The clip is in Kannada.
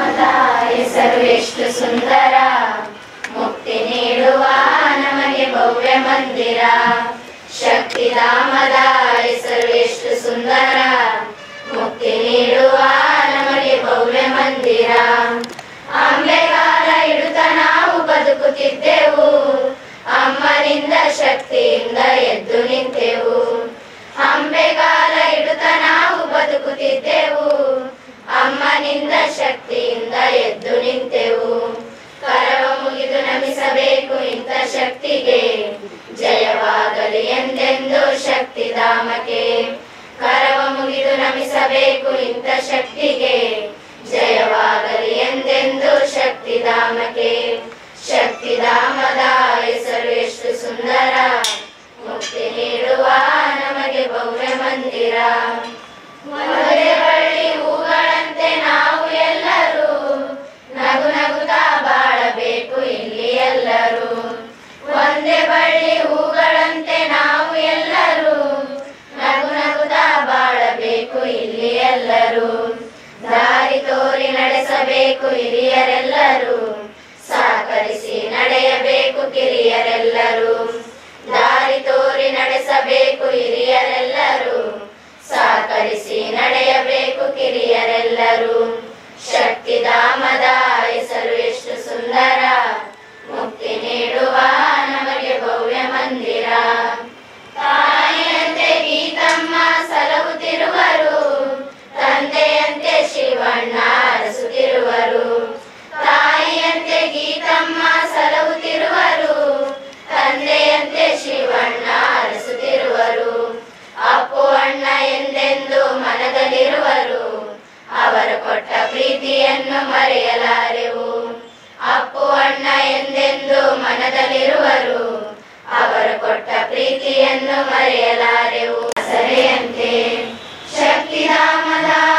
ಶಕ್ತಿಧಾಮದ ಹೆಸರು ಎಷ್ಟು ಸುಂದರ ಮುಕ್ತಿ ನೀಡುವ ನಮಗೆ ಭವ್ಯ ಮಂದಿರ ಶಕ್ತಿಧಾಮದ ಹೆಸರು ಎಷ್ಟು ಸುಂದರ ಮುಕ್ತಿ ನೀಡುವ ನಮಗೆ ಭವ್ಯ ಮಂದಿರ ಅಂಬೆಗಾಲ ಇಡುತ್ತ ನಾವು ಬದುಕುತ್ತಿದ್ದೆವು ಅಮ್ಮನಿಂದ ಶಕ್ತಿಯಿಂದ ಎದ್ದು ನಿಂತೆವು ಅಂಬೆಗಾಲ ಇಡುತ್ತ ನಾವು ಬದುಕುತ್ತಿದ್ದೆವು ಅಮ್ಮನಿಂದ ಶಕ್ತಿಯಿಂದ ಎದ್ದು ನಿಂತೆವು ಕರವ ಮುಗಿದು ನಮಿಸಬೇಕು ಇಂಥ ಶಕ್ತಿಗೆ ಜಯವಾಗಲಿ ಎಂದೆಂದು ಶಕ್ತಿಧಾಮಕ್ಕೆ ಕರವ ಮುಗಿದು ನಮಿಸಬೇಕು ಇಂಥ ಶಕ್ತಿಗೆ ಜಯವಾಗಲಿ ಎಂದೆಂದು ಶಕ್ತಿಧಾಮಕ್ಕೆ ಶಕ್ತಿಧಾಮದ ಹೆಸರು ಎಷ್ಟು ಸುಂದರ ಮುಕ್ತಿ ನೀಡುವ ನಮಗೆ ಭವ್ಯ ಮಂದಿರ ಒಂದೇ ಬಳ್ಳಿ ಹೂಗಳಂತೆ ನಾವು ಎಲ್ಲರೂ ನಗು ನಗುತ್ತಾ ಬಾಳಬೇಕು ಇಲ್ಲಿ ಎಲ್ಲರೂ ಒಂದೇ ಬಳ್ಳಿ ಹೂಗಳಂತೆ ನಾವು ಎಲ್ಲರೂ ನಗು ನಗುತ್ತಾ ಬಾಳಬೇಕು ಇಲ್ಲಿ ಎಲ್ಲರೂ ದಾರಿ ತೋರಿ ನಡೆಸಬೇಕು ಹಿರಿಯರೆಲ್ಲರೂ ಸಹಕರಿಸಿ ನಡೆಯಬೇಕು ಕಿರಿಯರೆಲ್ಲರೂ ದಾರಿ ತೋರಿ ನಡೆಸಬೇಕು ಹಿರಿಯರೆಲ್ಲರೂ ಸಹಕರಿಸಿ ನಡೆಯಬೇಕು ಕಿರಿಯರೆಲ್ಲರೂ ಶಕ್ತಿಧಾಮದ ಹೆಸರು ಎಷ್ಟು ಸುಂದರ ಮುಕ್ತಿ ನೀಡುವ ನಮಗೆ ಭವ್ಯ ಮಂದಿರ ತಾಯಿಯಂತೆ ಗೀತಮ್ಮ ಸಲಹುತ್ತಿರುವರು ತಂದೆಯಂತೆ ಶಿವಣ್ಣ ಅರಸುತ್ತಿರುವರು ತಾಯಿಯಂತೆ ಗೀತಮ್ಮ ಸಲಹುತ್ತಿರುವರು ತಂದೆಯಂತೆ ಶಿವಣ್ಣ ಅರಸುತ್ತಿರುವರು ಅಪ್ಪು ಅಣ್ಣ ಎಂದೆಂದು ಮನದಲ್ಲಿರುವರು ಅವರು ಕೊಟ್ಟ ಪ್ರೀತಿಯನ್ನು ಮರೆಯಲಾರೆವು ಅಪ್ಪು ಅಣ್ಣ ಎಂದೆಂದು ಮನದಲ್ಲಿರುವರು ಅವರು ಕೊಟ್ಟ ಪ್ರೀತಿಯನ್ನು ಮರೆಯಲಾರೆವು ಸರಿಯಂತೆ ಶಕ್ತಿಧಾಮದ